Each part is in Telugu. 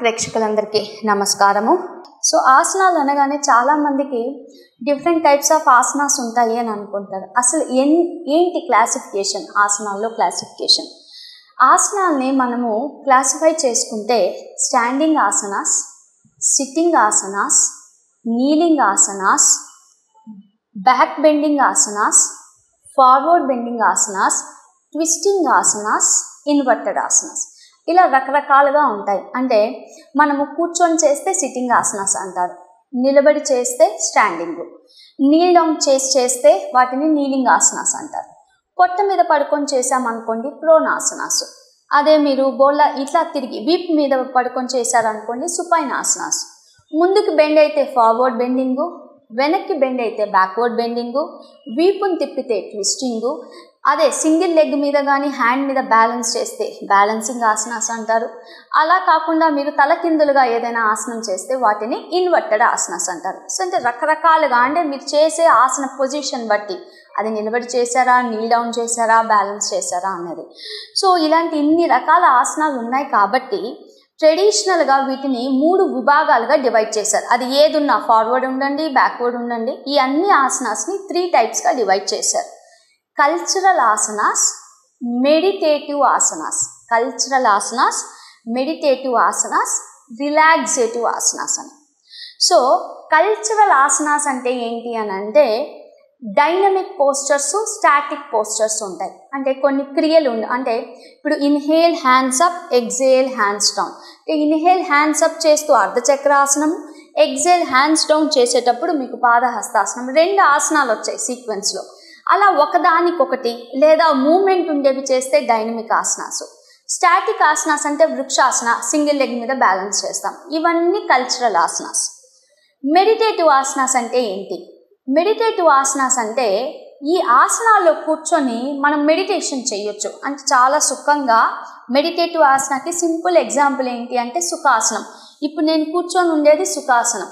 ప్రేక్షకులందరికీ నమస్కారము సో ఆసనాలు అనగానే చాలామందికి డిఫరెంట్ టైప్స్ ఆఫ్ ఆసనాస్ ఉంటాయి అని అనుకుంటారు అసలు ఎన్ ఏంటి క్లాసిఫికేషన్ ఆసనాల్లో క్లాసిఫికేషన్ ఆసనాల్ని మనము క్లాసిఫై చేసుకుంటే standing asanas sitting asanas kneeling asanas back bending asanas forward bending asanas twisting asanas inverted asanas ఇలా రకరకాలుగా ఉంటాయి అంటే మనము కూర్చొని చేస్తే సిట్టింగ్ ఆసనాస్ అంటారు నిలబడి చేస్తే స్టాండింగ్ నీల్ డౌన్ చేసి చేస్తే వాటిని నీలింగ్ ఆసనాస్ అంటారు పొట్ట మీద పడుకొని చేసామనుకోండి ప్రోనాసనాస్ అదే మీరు బోళ్ళ ఇట్లా తిరిగి వీప్ మీద పడుకొని చేశారనుకోండి సుపైన్ ఆసనాస్ ముందుకు బెండ్ అయితే ఫార్వర్డ్ బెండింగు వెనక్కి బెండ్ అయితే బ్యాక్వర్డ్ బెండింగు వీపుని తిప్పితే ట్విస్టింగు అదే సింగిల్ లెగ్ మీద కానీ హ్యాండ్ మీద బ్యాలెన్స్ చేస్తే బ్యాలెన్సింగ్ ఆసనాస్ అంటారు అలా కాకుండా మీరు తలకిందులుగా ఏదైనా ఆసనం చేస్తే వాటిని ఇన్వర్టెడ్ ఆసనాస్ అంటారు సో అంటే రకరకాలుగా అంటే మీరు చేసే ఆసన పొజిషన్ బట్టి అది నిలబడి చేశారా నీల్ డౌన్ చేశారా బ్యాలెన్స్ చేశారా అన్నది సో ఇలాంటి ఇన్ని రకాల ఆసనాలు ఉన్నాయి కాబట్టి ట్రెడిషనల్గా వీటిని మూడు విభాగాలుగా డివైడ్ చేశారు అది ఏదున్నా ఫార్వర్డ్ ఉండండి బ్యాక్వర్డ్ ఉండండి ఈ అన్ని ఆసనాస్ని త్రీ టైప్స్గా డివైడ్ చేశారు cultural asanas meditative asanas cultural asanas meditative asanas relaxative asanas అని సో కల్చరల్ ఆసనాస్ అంటే ఏంటి అని అంటే డైనమిక్ పోస్చర్స్ స్టాటిక్ పోస్చర్స్ ఉంటాయి అంటే కొన్ని క్రియలు ఉండ అంటే ఇప్పుడు inhale hands up exhale hands down inhale hands up చేస్తూ అర్ధచక్రాసనం ఎగ్జేల్ హ్యాండ్స్ డౌన్ చేసేటప్పుడు మీకు పాదహస్తాసనం రెండు ఆసనాలు వచ్చాయి సీక్వెన్స్లో అలా ఒకదానికొకటి లేదా మూమెంట్ ఉండేవి చేస్తే డైనమిక్ ఆసనాస్ స్టాటిక్ ఆసనాస్ అంటే వృక్షాసన సింగిల్ లెగ్ మీద బ్యాలెన్స్ చేస్తాం ఇవన్నీ కల్చరల్ ఆసనాస్ మెడిటేటివ్ ఆసనాస్ అంటే ఏంటి మెడిటేటివ్ ఆసనాస్ అంటే ఈ ఆసనాల్లో కూర్చొని మనం మెడిటేషన్ చేయొచ్చు అంటే చాలా సుఖంగా మెడిటేటివ్ ఆసనాకి సింపుల్ ఎగ్జాంపుల్ ఏంటి అంటే సుఖాసనం ఇప్పుడు నేను కూర్చొని ఉండేది సుఖాసనం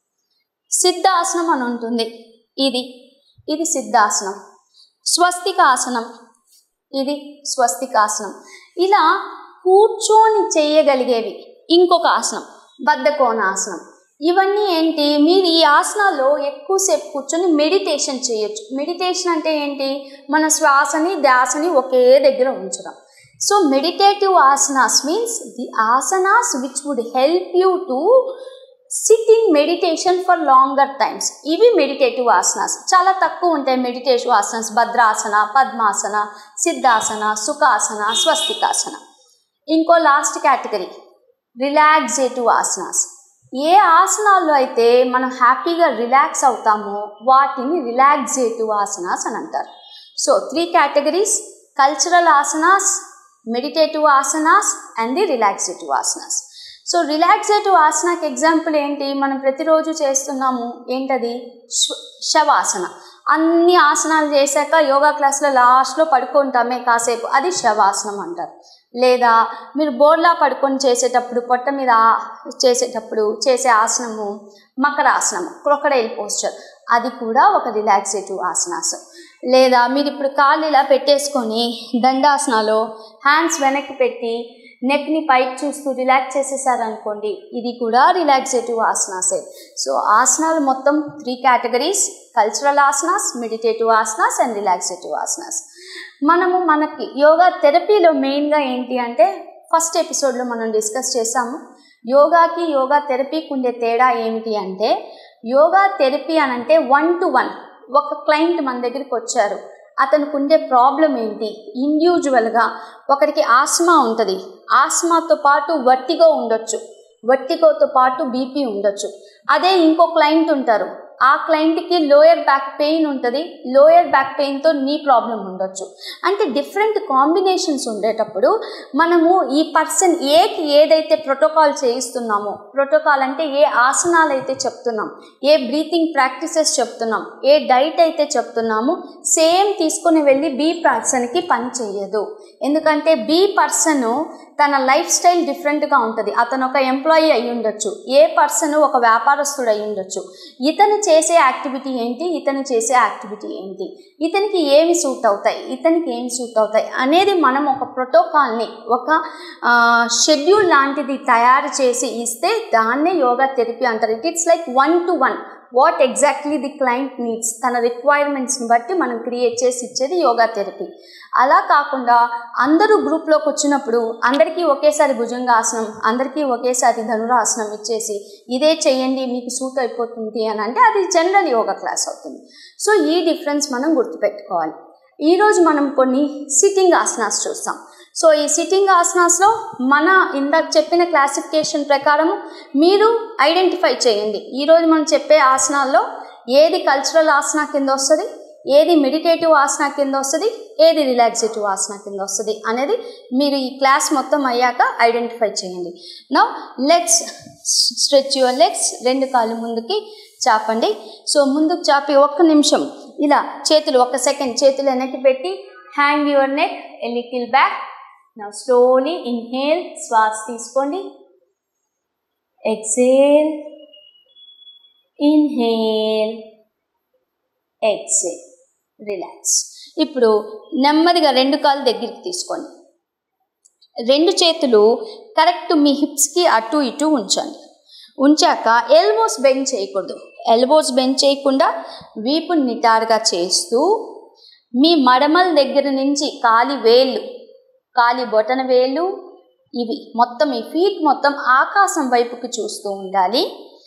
సిద్ధాసనం అని ఉంటుంది ఇది ఇది సిద్ధాసనం స్వస్తికాసనం ఇది స్వస్తికాసనం ఇలా కూర్చొని చేయగలిగేవి ఇంకొక ఆసనం బద్ధకోణాసనం ఇవన్నీ ఏంటి మీరు ఈ ఆసనాల్లో ఎక్కువసేపు కూర్చొని మెడిటేషన్ చేయొచ్చు మెడిటేషన్ అంటే ఏంటి మన శ్వాసని ధ్యాసని ఒకే దగ్గర ఉంచడం so meditative asanas means the asanas which would help you to sit in meditation for longer times ఇవి మెడిటేటివ్ ఆసనాస్ చాలా తక్కువ ఉంటాయి మెడిటేటివ్ ఆసనాస్ భద్రాసన పద్మాసన సిద్ధాసన సుఖాసన స్వస్తికాసన ఇంకో లాస్ట్ కేటగిరీ రిలాక్సేటివ్ ఆసనాస్ ఏ ఆసనాల్లో అయితే మనం హ్యాపీగా రిలాక్స్ అవుతామో వాటిని రిలాక్సేటివ్ ఆసనాస్ అని అంటారు so three categories cultural asanas meditative asanas and the relaxative asanas so relaxative ఆసనాకి ఎగ్జాంపుల్ ఏంటి మనం ప్రతిరోజు చేస్తున్నాము ఏంటది శవాసన అన్ని ఆసనాలు చేశాక యోగా క్లాస్లో లాస్ట్లో పడుకుంటామే కాసేపు అది శవాసనం అంటారు లేదా మీరు బోర్లా పడుకొని చేసేటప్పుడు పొట్ట మీద చేసేటప్పుడు చేసే ఆసనము మకరాసనము క్రొకడైల్ పోస్చర్ అది కూడా ఒక రిలాక్సేటివ్ ఆసనాస్ లేదా మీరు ఇప్పుడు కాళ్ళు ఇలా పెట్టేసుకొని దండాసనాలో హ్యాండ్స్ వెనక్కి పెట్టి నెక్ని పైకి చూస్తూ రిలాక్స్ చేసేసారనుకోండి ఇది కూడా రిలాక్సేటివ్ ఆసనాసే సో ఆసనాలు మొత్తం three categories cultural asanas meditative asanas and relaxative asanas మనము మనకి యోగా థెరపీలో మెయిన్గా ఏంటి అంటే ఫస్ట్ ఎపిసోడ్లో మనం డిస్కస్ చేసాము యోగాకి యోగా థెరపీకి ఉండే తేడా ఏమిటి అంటే యోగా థెరపీ అని అంటే వన్ టు వన్ ఒక క్లయింట్ మన దగ్గరికి వచ్చారు అతనికి ఉండే ప్రాబ్లం ఏంటి ఇండివిజువల్గా ఒకరికి ఆస్మా ఉంటుంది ఆస్మాతో పాటు వర్టిగో ఉండొచ్చు వర్టిగోతో పాటు బీపీ ఉండొచ్చు అదే ఇంకో క్లయింట్ ఉంటారు ఆ క్లయింట్కి లోయర్ బ్యాక్ పెయిన్ ఉంటుంది లోయర్ బ్యాక్ పెయిన్తో నీ ప్రాబ్లం ఉండొచ్చు అంటే డిఫరెంట్ కాంబినేషన్స్ ఉండేటప్పుడు మనము ఈ పర్సన్ ఏకి ఏదైతే ప్రోటోకాల్ చేయిస్తున్నామో ప్రోటోకాల్ అంటే ఏ ఆసనాలు అయితే చెప్తున్నాం ఏ బ్రీతింగ్ ప్రాక్టీసెస్ చెప్తున్నాం ఏ డైట్ అయితే చెప్తున్నామో సేమ్ తీసుకుని వెళ్ళి బీ పర్సన్కి పని చేయదు ఎందుకంటే బీ పర్సన్ తన లైఫ్ స్టైల్ డిఫరెంట్గా ఉంటుంది అతను ఒక ఎంప్లాయీ అయి ఉండొచ్చు ఏ పర్సన్ ఒక వ్యాపారస్తుడు అయి ఉండొచ్చు ఇతను చేసే యాక్టివిటీ ఏంటి ఇతను చేసే యాక్టివిటీ ఏంటి ఇతనికి ఏమి సూట్ అవుతాయి ఇతనికి ఏమి సూట్ అవుతాయి అనేది మనం ఒక ప్రోటోకాల్ని ఒక షెడ్యూల్ లాంటిది తయారు చేసి ఇస్తే దాన్నే యోగా థెరపీ అంటారు it it's like one to one what exactly the client needs తన రిక్వైర్మెంట్స్ని బట్టి మనం క్రియేట్ చేసి ఇచ్చేది యోగా థెరపీ అలా కాకుండా అందరూ గ్రూప్లోకి వచ్చినప్పుడు అందరికీ ఒకేసారి భుజంగాసనం అందరికీ ఒకేసారి ధనురాసనం ఇచ్చేసి ఇదే చేయండి మీకు సూట్ అయిపోతుంది అని అంటే అది జనరల్ యోగా క్లాస్ అవుతుంది సో ఈ డిఫరెన్స్ మనం గుర్తుపెట్టుకోవాలి ఈరోజు మనం కొన్ని సిట్టింగ్ ఆసనాస్ చూస్తాం సో ఈ సిట్టింగ్ ఆసనాస్లో మన ఇందాక చెప్పిన క్లాసిఫికేషన్ ప్రకారం మీరు ఐడెంటిఫై చేయండి ఈరోజు మనం చెప్పే ఆసనాల్లో ఏది కల్చరల్ ఆసనా కింద వస్తుంది ఏది మెడిటేటివ్ ఆసనా కింద వస్తుంది ఏది రిలాక్సేటివ్ ఆసనా కింద వస్తుంది అనేది మీరు ఈ క్లాస్ మొత్తం అయ్యాక ఐడెంటిఫై చేయండి now legs stretch your legs రెండు కాళ్ళు ముందుకి చాపండి సో ముందుకు చాపి ఒక్క నిమిషం ఇలా చేతులు ఒక సెకండ్ చేతులు వెనక్కి పెట్టి hang your neck a little back now slowly inhale శ్వాస తీసుకోండి ఎక్సేల్ ఇన్హేల్ ఎక్సేల్ రిలాక్స్ ఇప్పుడు నెమ్మదిగా రెండు కాళ్ళు దగ్గరికి తీసుకోండి రెండు చేతులు కరెక్ట్ మీ హిప్స్కి అటు ఇటు ఉంచండి ఉంచాక ఎల్బోస్ బెండ్ చేయకూడదు ఎల్బోస్ బెండ్ చేయకుండా వీపు నిటారుగా చేస్తూ మీ మడమల దగ్గర నుంచి కాలి వేళ్ళు కాలి బొటన వేళ్ళు ఇవి మొత్తం ఈ ఫీట్ మొత్తం ఆకాశం వైపుకి చూస్తూ ఉండాలి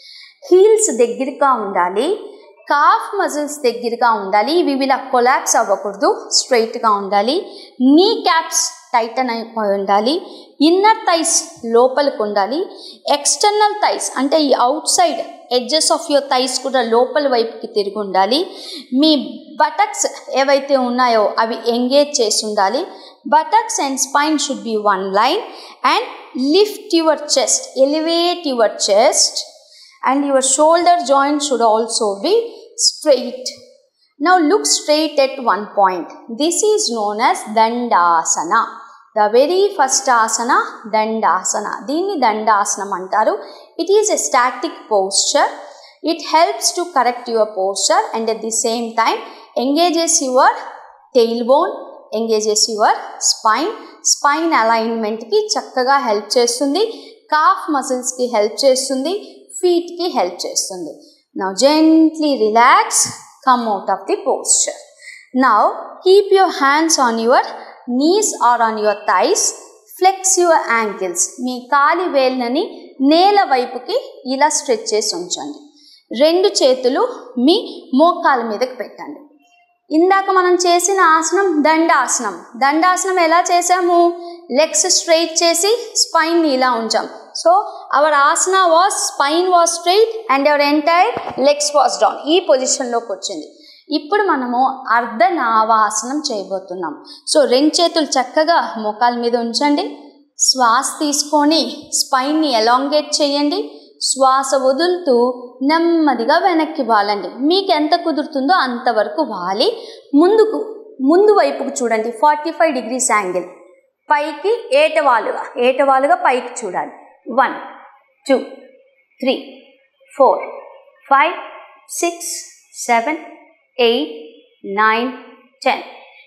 హీల్స్ దగ్గరగా ఉండాలి కాఫ్ మజిల్స్ దగ్గరగా ఉండాలి ఇవి ఇలా కొలాప్స్ అవ్వకూడదు స్ట్రైట్గా ఉండాలి నీ క్యాప్స్ టైటన్ అయిపోయి ఉండాలి ఇన్నర్ థైస్ లోపలికి ఉండాలి ఎక్స్టర్నల్ థైస్ అంటే ఈ outside edges of your thighs కూడా లోపల వైపుకి తిరిగి ఉండాలి మీ బటక్స్ ఏవైతే ఉన్నాయో అవి ఎంగేజ్ చేసి ఉండాలి buttocks and spine should be one line and lift your chest elevate your chest and your shoulder joint should also be straight. Now look straight at one point. This is known as Dandasana. The very first asana, Dandasana. దీన్ని దండాసనం అంటారు it is a static posture it helps to correct your posture and at the same time engages your tailbone engages your spine spine అలైన్మెంట్కి చక్కగా హెల్ప్ చేస్తుంది కాఫ్ మసిల్స్కి హెల్ప్ చేస్తుంది ఫీట్కి హెల్ప్ చేస్తుంది now gently relax come out of the posture now keep your hands on your knees or on your thighs flex your ankles మీ కాలి వేళ్ళని నేల వైపుకి ఇలా స్ట్రెచ్ చేసి ఉంచండి రెండు చేతులు మీ మోకాల మీదకి పెట్టండి ఇందాక మనం చేసిన ఆసనం దండాసనం దండాసనం ఎలా చేసాము లెగ్స్ స్ట్రైట్ చేసి స్పైన్ని ఇలా ఉంచాం so our asana was spine was straight and our entire legs was down ఈ పొజిషన్లోకి వచ్చింది ఇప్పుడు మనము అర్ధనావాసనం చేయబోతున్నాం సో రెండు చేతులు చక్కగా మోకాల మీద ఉంచండి శ్వాస తీసుకొని స్పైన్ని ఎలాంగేట్ చేయండి శ్వాస వదులుతూ నెమ్మదిగా వెనక్కి వాలండి మీకు ఎంత కుదురుతుందో అంతవరకు వాలి ముందుకు ముందు వైపుకు చూడండి ఫార్టీ ఫైవ్ డిగ్రీస్ యాంగిల్ పైకి ఏటవాలుగా ఏటవాలుగా పైకి చూడాలి one two three four five six seven eight nine ten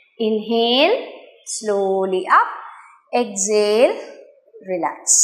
inhale slowly up exhale relax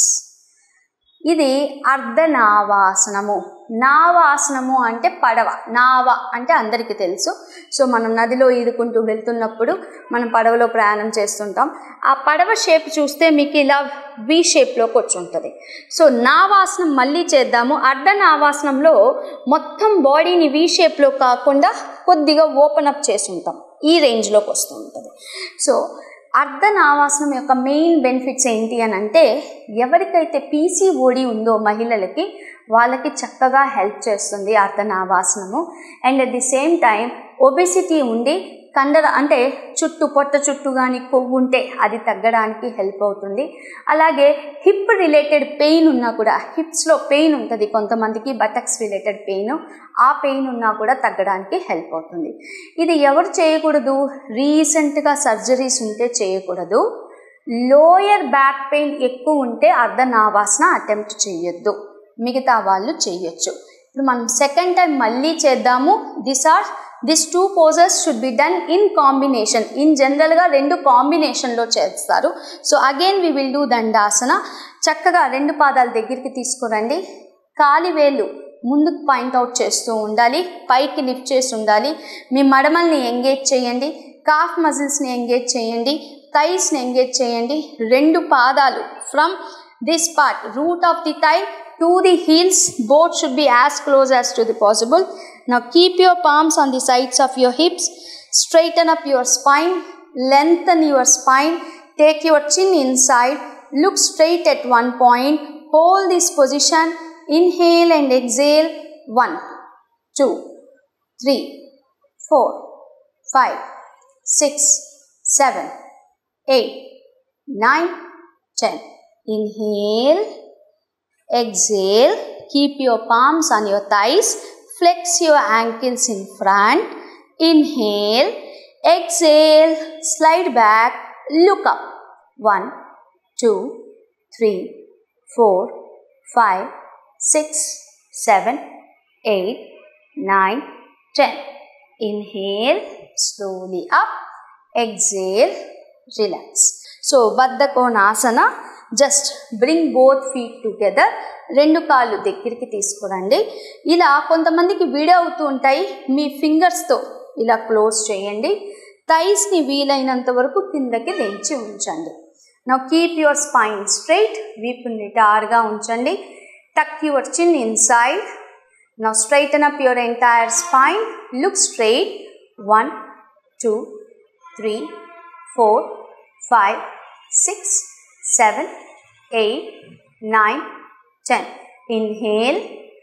ఇది అర్ధనావాసనము నావాసనము అంటే పడవ నావ అంటే అందరికీ తెలుసు సో మనం నదిలో ఈదుకుంటూ వెళ్తున్నప్పుడు మనం పడవలో ప్రయాణం చేస్తుంటాం ఆ పడవ షేప్ చూస్తే మీకు ఇలా వి షేప్లోకి వచ్చి ఉంటుంది సో నావాసనం మళ్ళీ చేద్దాము అర్ధనావాసనంలో మొత్తం బాడీని వి షేప్లో కాకుండా కొద్దిగా ఓపెన్ అప్ చేసి ఉంటాం ఈ రేంజ్లోకి వస్తూ ఉంటుంది సో అర్ధనావాసనం యొక్క మెయిన్ బెనిఫిట్స్ ఏంటి అని అంటే ఎవరికైతే పీసీఓడి ఉందో మహిళలకి వాళ్ళకి చక్కగా హెల్ప్ చేస్తుంది అర్ధనావాసనము and at the same time obesity ఉండి కండర అంటే చుట్టూ పొట్ట చుట్టూ కానీ కొవ్వు ఉంటే అది తగ్గడానికి హెల్ప్ అవుతుంది అలాగే హిప్ రిలేటెడ్ పెయిన్ ఉన్నా కూడా హిప్స్లో పెయిన్ ఉంటుంది కొంతమందికి బటక్స్ రిలేటెడ్ పెయిన్ ఆ పెయిన్ ఉన్నా కూడా తగ్గడానికి హెల్ప్ అవుతుంది ఇది ఎవరు చేయకూడదు రీసెంట్గా సర్జరీస్ ఉంటే చేయకూడదు లోయర్ బ్యాక్ పెయిన్ ఎక్కువ ఉంటే అర్ధనావాసన అటెంప్ట్ చేయొద్దు మిగతా వాళ్ళు చేయొచ్చు ఇప్పుడు మనం సెకండ్ టైం మళ్ళీ చేద్దాము this are this two poses should be done in combination in జనరల్గా రెండు కాంబినేషన్లో చేస్తారు so again we will do Dandasana చక్కగా రెండు పాదాల దగ్గరికి తీసుకురండి కాలివేలు ముందుకు పాయింట్అవుట్ చేస్తూ ఉండాలి పైకి లిఫ్ట్ చేసి ఉండాలి మీ మడమల్ని ఎంగేజ్ చేయండి కాఫ్ మజిల్స్ని ఎంగేజ్ చేయండి థైస్ని ఎంగేజ్ చేయండి రెండు పాదాలు from this part root of the thigh to the heels boat should be as close as to the possible Now keep your palms on the sides of your hips. Straighten up your spine. Lengthen your spine. Take your chin inside. Look straight at one point. Hold this position. Inhale and exhale. One, two, three, four, five, six, seven, eight, nine, ten. Inhale. Exhale. Keep your palms on your thighs. Flex your ankles in front. Inhale. Exhale. Slide back. Look up. One, two, three, four, five, six, seven, eight, nine, ten. Inhale. Slowly up. Exhale. Relax. So, Baddha Konasana. Just bring both feet together రెండు కాళ్ళు దగ్గరికి తీసుకురండి ఇలా కొంతమందికి వీడియో అవుతూ ఉంటాయి మీ ఫింగర్స్తో ఇలా క్లోజ్ చేయండి థైస్ని వీలైనంత వరకు కిందకి దించి ఉంచండి నా కీప్ యువర్ స్పైన్ స్ట్రైట్ వీపు నిటారుగా ఉంచండి టక్ యువర్ చిన్ ఇన్సైడ్ నా straighten up your entire spine look straight one two three four five six seven, eight, nine, ten. Inhale,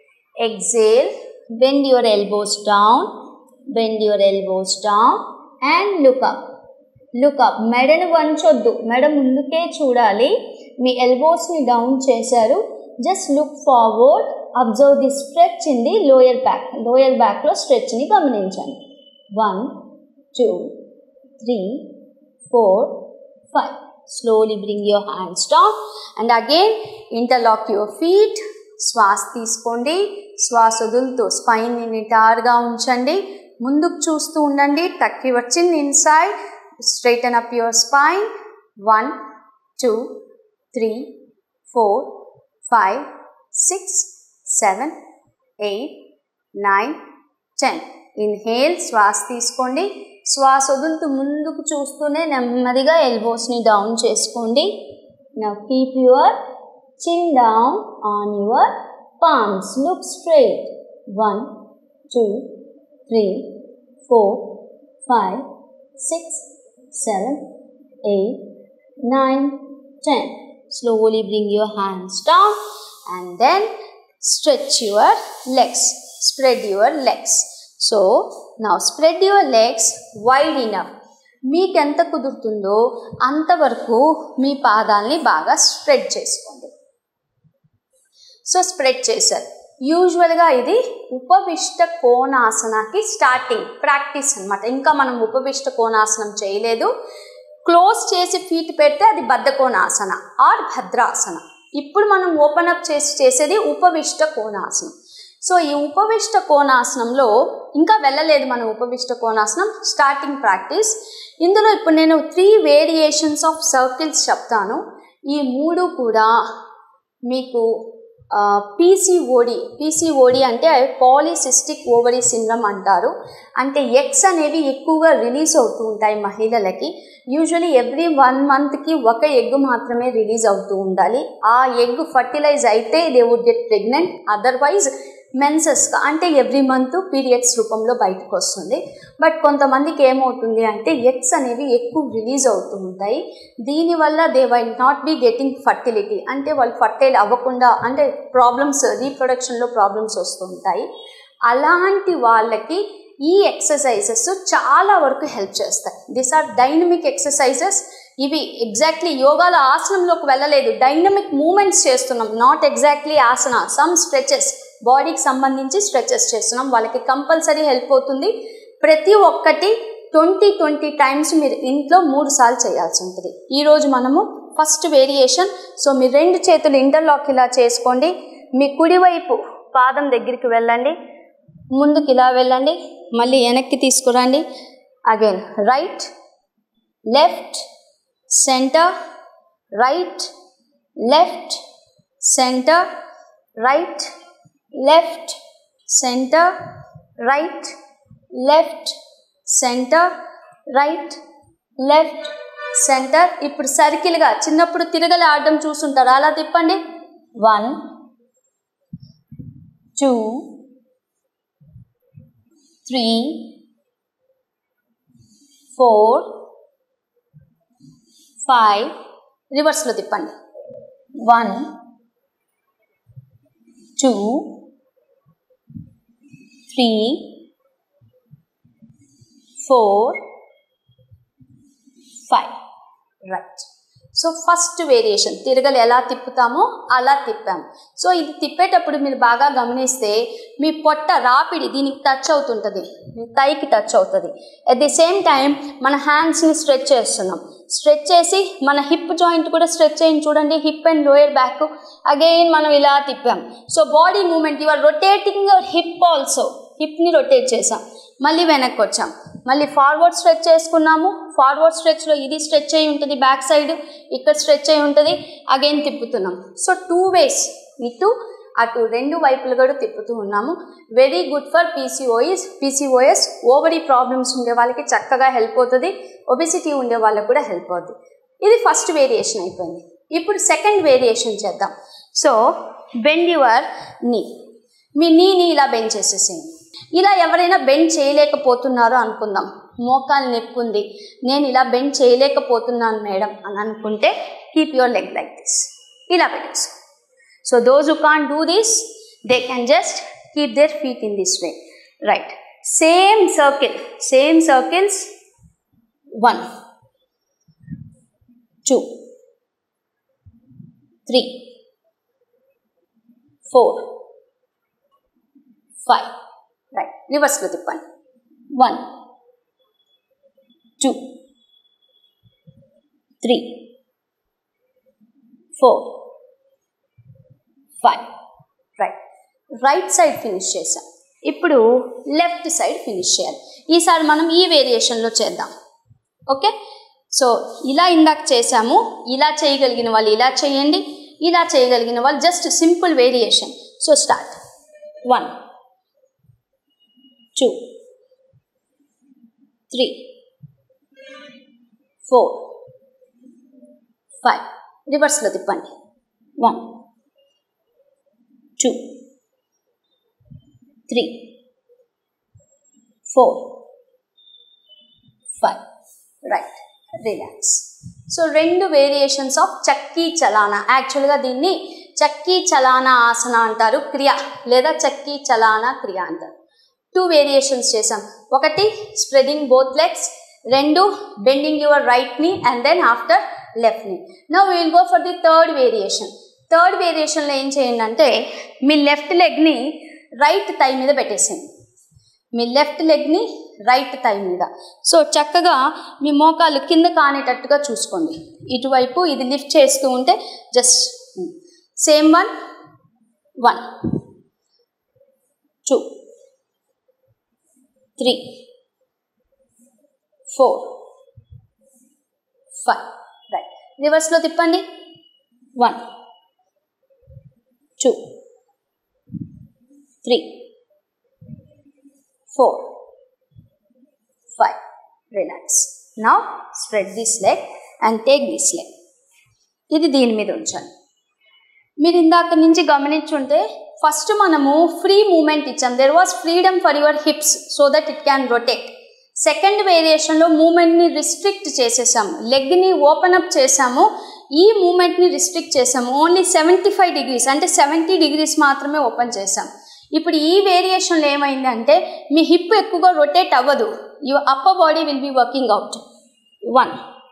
exhale, bend your elbows down, bend your elbows down and look up. Look up మెడను వంచొద్దు మెడ ముందుకే చూడాలి మీ ఎల్బోస్ని డౌన్ చేశారు just look forward observe the stretch in the lower back lower బ్యాక్లో స్ట్రెచ్ని గమనించండి one two three four five slowly bring your hands down and again interlock your feet శ్వాస తీసుకోండి శ్వాస వదులుతూ స్పైన్ని నిటారుగా ఉంచండి ముందుకు చూస్తూ ఉండండి తక్కి వచ్చింది inside straighten up your spine one two three four five six seven eight nine ten inhale శ్వాస తీసుకోండి శ్వాస వదులుతూ ముందుకు చూస్తూనే నెమ్మదిగా ఎల్బోస్ని డౌన్ చేసుకోండి నా keep your chin down on your palms look straight one two three four five six seven eight nine ten slowly bring your hands down and then stretch your legs spread your legs so నా spread your legs wide enough మీకు ఎంత కుదురుతుందో అంతవరకు మీ పాదాలని బాగా స్ప్రెడ్ చేసుకోండి సో స్ప్రెడ్ చేశారు యూజువల్గా ఇది ఉపవిష్ట కోణాసనకి స్టార్టింగ్ ప్రాక్టీస్ అనమాట ఇంకా మనం ఉపవిష్ట కోణాసనం చేయలేదు క్లోజ్ చేసి ఫీట్ పెడితే అది బద్ధకోణాసన ఆర్ భద్రాసన ఇప్పుడు మనం ఓపెన్ అప్ చేసి చేసేది ఉపవిష్ట కోణాసనం సో ఈ ఉపవిష్ట కోణాసనంలో ఇంకా వెళ్ళలేదు మన ఉపవిష్ట కోణాసనం స్టార్టింగ్ ప్రాక్టీస్ ఇందులో ఇప్పుడు నేను త్రీ వేరియేషన్స్ ఆఫ్ సర్కిల్స్ చెప్తాను ఈ మూడు కూడా మీకు పీసీఓడి పీసీఓడి అంటే పాలిసిస్టిక్ ఓవరీ సిండ్రమ్ అంటారు అంటే ఎగ్స్ అనేవి ఎక్కువగా రిలీజ్ అవుతూ ఉంటాయి మహిళలకి యూజువలీ ఎవ్రీ వన్ మంత్కి ఒక ఎగ్ మాత్రమే రిలీజ్ అవుతూ ఉండాలి ఆ ఎగ్ ఫర్టిలైజ్ అయితే they would get pregnant otherwise మెన్సెస్గా అంటే ఎవ్రీ మంత్ పీరియడ్స్ రూపంలో బయటకు వస్తుంది బట్ కొంతమందికి ఏమవుతుంది అంటే ఎగ్స్ అనేవి ఎక్కువ రిలీజ్ అవుతూ ఉంటాయి దీనివల్ల they may not be getting fertility అంటే వాళ్ళు ఫర్టైల్ అవ్వకుండా అంటే ప్రాబ్లమ్స్ రీప్రొడక్షన్లో ప్రాబ్లమ్స్ వస్తూ ఉంటాయి అలాంటి వాళ్ళకి ఈ ఎక్సర్సైజెస్ చాలా వరకు హెల్ప్ చేస్తాయి దిస్ ఆర్ డైనమిక్ ఎక్సర్సైజెస్ ఇవి ఎగ్జాక్ట్లీ యోగాలో ఆసనంలోకి వెళ్ళలేదు డైనమిక్ మూమెంట్స్ చేస్తున్నాం not exactly asana some stretches బాడీకి సంబంధించి స్ట్రెచెస్ చేస్తున్నాం వాళ్ళకి కంపల్సరీ హెల్ప్ అవుతుంది ప్రతి ఒక్కటి ట్వంటీ ట్వంటీ టైమ్స్ మీరు ఇంట్లో మూడు సార్లు చేయాల్సి ఉంటుంది ఈరోజు మనము ఫస్ట్ వేరియేషన్ సో మీ రెండు చేతులు ఇంటర్లాక్ ఇలా చేసుకోండి మీ కుడివైపు పాదం దగ్గరికి వెళ్ళండి ముందుకు ఇలా వెళ్ళండి మళ్ళీ వెనక్కి తీసుకురండి again right left centre right left centre right left centre right left centre right left centre ఇప్పుడు సర్కిల్గా చిన్నప్పుడు తిరగలి ఆడడం చూసుంటారు అలా తిప్పండి one two three four five రివర్స్లో తిప్పండి one two three four five right so first variation తిరగలు ఎలా తిప్పుతామో అలా తిప్పాము సో ఇది తిప్పేటప్పుడు మీరు బాగా గమనిస్తే మీ పొట్ట రాపిడి దీనికి టచ్ అవుతుంటుంది మీ థైకి టచ్ అవుతుంది అట్ ది సేమ్ టైం మన హ్యాండ్స్ని స్ట్రెచ్ చేస్తున్నాం స్ట్రెచ్ చేసి మన హిప్ జాయింట్ కూడా స్ట్రెచ్ చేయండి చూడండి hip and lower back again మనం ఇలా తిప్పాం so body movement you are rotating your hip also హిప్ని రొటేట్ చేసాం మళ్ళీ వెనక్కి వచ్చాం మళ్ళీ ఫార్వర్డ్ స్ట్రెచ్ చేసుకున్నాము ఫార్వర్డ్ స్ట్రెచ్లో ఇది స్ట్రెచ్ అయి ఉంటుంది బ్యాక్ సైడ్ ఇక్కడ స్ట్రెచ్ అయి ఉంటుంది అగైన్ తిప్పుతున్నాం సో టూ వేస్ ఇటు అటు రెండు వైపులు కూడా తిప్పుతూ ఉన్నాము very good for PCOS PCOS ovary problems ఉండే వాళ్ళకి చక్కగా హెల్ప్ అవుతుంది ఒబిసిటీ ఉండే వాళ్ళకి కూడా హెల్ప్ అవుతుంది ఇది ఫస్ట్ వేరియేషన్ అయిపోయింది ఇప్పుడు సెకండ్ వేరియేషన్ చేద్దాం సో బెండ్ యువర్ నీ మీ నీని ఇలా బెండ్ చేసేసేయండి ఇలా ఎవరైనా బెండ్ చేయలేకపోతున్నారో అనుకుందాం మోకాలు నొప్పి ఉంది నేను ఇలా బెండ్ చేయలేకపోతున్నాను మేడం అని అనుకుంటే keep your leg like this ఇలా పెట్టేసుకో so those who can do this they can just keep their feet in this way right same circle same circles one two three four five right రివర్స్లో తిప్పండి one two three four five right right side finish చేసాం ఇప్పుడు లెఫ్ట్ సైడ్ ఫినిష్ చేయాలి ఈసారి మనం ఈ వేరియేషన్లో చేద్దాం ఓకే సో ఇలా ఇందాక చేసాము ఇలా చేయగలిగిన వాళ్ళు ఇలా చేయండి ఇలా చేయగలిగిన వాళ్ళు just simple variation so start one two three four five రివర్స్లో తిప్పండి one two three four five right relax so రెండు వేరియేషన్స్ ఆఫ్ చక్కీ చలానా యాక్చువల్గా దీన్ని చక్కీ చలానా ఆసన అంటారు క్రియ లేదా చక్కీ చలానా క్రియ అంటారు టూ వేరియేషన్స్ చేసాం ఒకటి స్ప్రెడింగ్ బోత్ లెగ్స్ రెండు bending your right knee and then after left knee నా will go for the third variation third వేరియేషన్లో ఏం చేయండి అంటే మీ లెఫ్ట్ లెగ్ని రైట్ థై మీద పెట్టేసేయండి మీ లెఫ్ట్ లెగ్ని రైట్ థై మీద సో చక్కగా మీ మోకాలు కింద కానేటట్టుగా చూసుకోండి ఇటువైపు ఇది లిఫ్ట్ చేస్తూ ఉంటే just same one one two three four five right రివర్స్లో తిప్పండి one two three four five relax now spread this leg and take this leg ఇది దీని మీద ఉంచండి మీరు ఇందాక నుంచి గమనించుంటే ఫస్ట్ మనము ఫ్రీ మూమెంట్ ఇచ్చాం there was freedom for your hips so that it can rotate second వేరియేషన్లో మూమెంట్ని రిస్ట్రిక్ట్ చేసేసాము లెగ్ని ఓపెన్ అప్ చేసాము ఈ మూమెంట్ని రిస్ట్రిక్ట్ చేసాము ఓన్లీ సెవెంటీ ఫైవ్ డిగ్రీస్ అంటే సెవెంటీ డిగ్రీస్ మాత్రమే ఓపెన్ చేసాం ఇప్పుడు ఈ వేరియేషన్లో ఏమైంది అంటే మీ హిప్ ఎక్కువగా రొటేట్ అవ్వదు your upper body will be working out one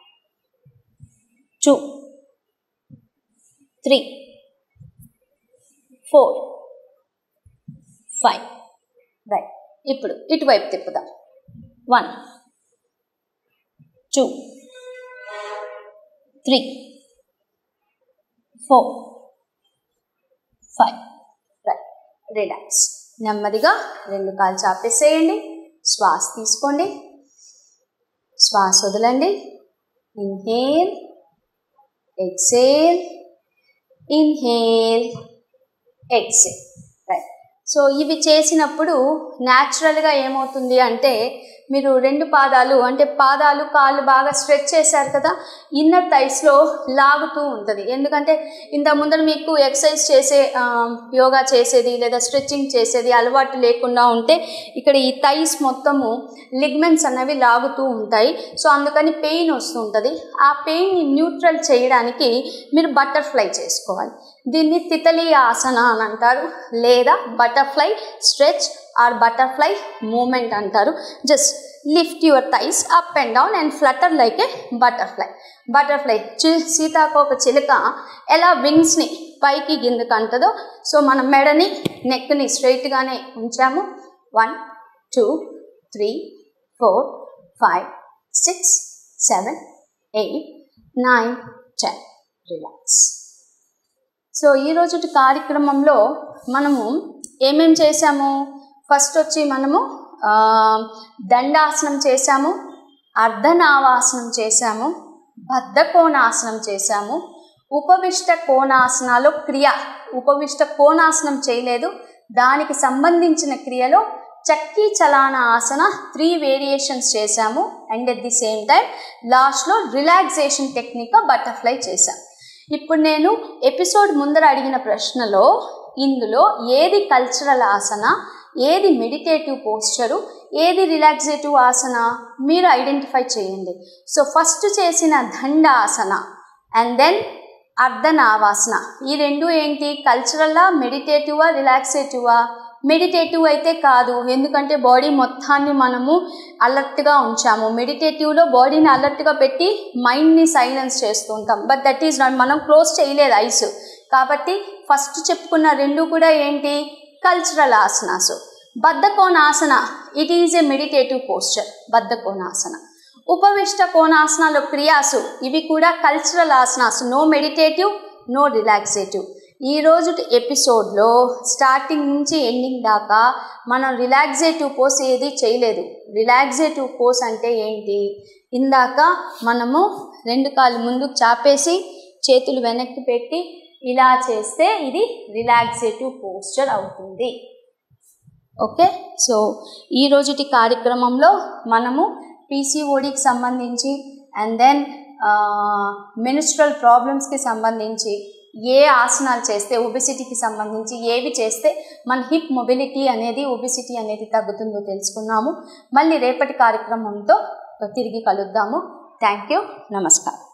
two three four five right ఇప్పుడు ఇటువైపు తిప్పుదాం one two three four five right relax నెమ్మదిగా రెండు కాలు చాపేసేయండి శ్వాస తీసుకోండి శ్వాస వదలండి inhale exhale inhale exhale right so ఇవి చేసినప్పుడు న్యాచురల్గా ఏమవుతుంది అంటే మీరు రెండు పాదాలు అంటే పాదాలు కాళ్ళు బాగా స్ట్రెచ్ చేశారు కదా ఇన్నర్ థైస్లో లాగుతూ ఉంటుంది ఎందుకంటే ఇంత ముందర మీకు ఎక్సర్సైజ్ చేసే ఆ, యోగా చేసేది లేదా స్ట్రెచ్చింగ్ చేసేది అలవాటు లేకుండా ఉంటే ఇక్కడ ఈ థైస్ మొత్తము లిగ్మెంట్స్ అనేవి లాగుతూ ఉంటాయి సో అందుకని పెయిన్ వస్తూ ఉంటుంది ఆ పెయిన్ని న్యూట్రల్ చేయడానికి మీరు బటర్ఫ్లై చేసుకోవాలి దీన్ని తితలి ఆసన అని అంటారు లేదా butterfly stretch or butterfly movement అంటారు just lift your thighs up and down and flutter like a butterfly butterfly చి సీతాకోక చిలుక ఎలా వింగ్స్ని పైకి కిందకు అంటదో సో మన మెడని నెక్ని స్ట్రైట్గానే ఉంచాము one two three four five six seven eight nine ten relax so ఈ రోజుటి కార్యక్రమంలో మనము ఏమేం చేశాము ఫస్ట్ వచ్చి మనము ఆ, దండాసనం చేశాము అర్ధనావాసనం చేశాము బద్ధ కోణాసనం చేశాము ఉపవిష్ట కోణాసనాలో క్రియ ఉపవిష్ట కోణాసనం చేయలేదు దానికి సంబంధించిన క్రియలో చక్కీ చలాన ఆసన త్రీ వేరియేషన్స్ చేశాము and at the same time లాస్ట్లో రిలాక్సేషన్ టెక్నిక్ బటర్ఫ్లై చేశాం ఇప్పుడు నేను ఎపిసోడ్ ముందర అడిగిన ప్రశ్నలో ఇందులో ఏది కల్చరల్ ఆసన ఏది మెడిటేటివ్ పోస్చరు ఏది రిలాక్సేటివ్ ఆసన మీరు ఐడెంటిఫై చేయండి సో ఫస్ట్ చేసిన దండ ఆసన అండ్ దెన్ అర్ధనావాసన ఈ రెండు ఏంటి కల్చరల్లా మెడిటేటివా రిలాక్సేటివా మెడిటేటివ్ అయితే కాదు ఎందుకంటే బాడీ మొత్తాన్ని మనము అలర్ట్గా ఉంచాము మెడిటేటివ్లో బాడీని అలర్ట్గా పెట్టి మైండ్ని సైలెన్స్ చేస్తూ ఉంటాం బట్ దట్ ఈస్ నాట్ మనం క్లోజ్ చేయలేదు ఐస్ కాబట్టి ఫస్ట్ చెప్పుకున్న రెండు కూడా ఏంటి కల్చరల్ ఆసనాసు Baddhakonasana it is a meditative posture Baddhakonasana Upavishta కోణాసనాలు క్రియాసు ఇవి కూడా కల్చరల్ ఆసనాసు నో మెడిటేటివ్ నో రిలాక్సేటివ్ ఈ రోజు ఎపిసోడ్లో స్టార్టింగ్ నుంచి ఎండింగ్ దాకా మనం రిలాక్సేటివ్ పోస్ ఏది చేయలేదు రిలాక్సేటివ్ పోస్ అంటే ఏంటి ఇందాక మనము రెండు కాళ్ళు ముందుకు చాపేసి చేతులు వెనక్కి పెట్టి ఇలా చేస్తే ఇది రిలాక్సేటివ్ పోస్చర్ అవుతుంది ఓకే సో ఈ రోజుటి కార్యక్రమంలో మనము పీసీఓడికి సంబంధించి అండ్ దెన్ మెనిస్ట్రల్ ప్రాబ్లమ్స్కి సంబంధించి ఏ ఆసనాలు చేస్తే ఒబిసిటీకి సంబంధించి ఏవి చేస్తే మన హిప్ మొబిలిటీ అనేది ఒబిసిటీ అనేది తగ్గుతుందో తెలుసుకున్నాము మళ్ళీ రేపటి కార్యక్రమంతో తిరిగి కలుద్దాము థ్యాంక్ యూ నమస్కారం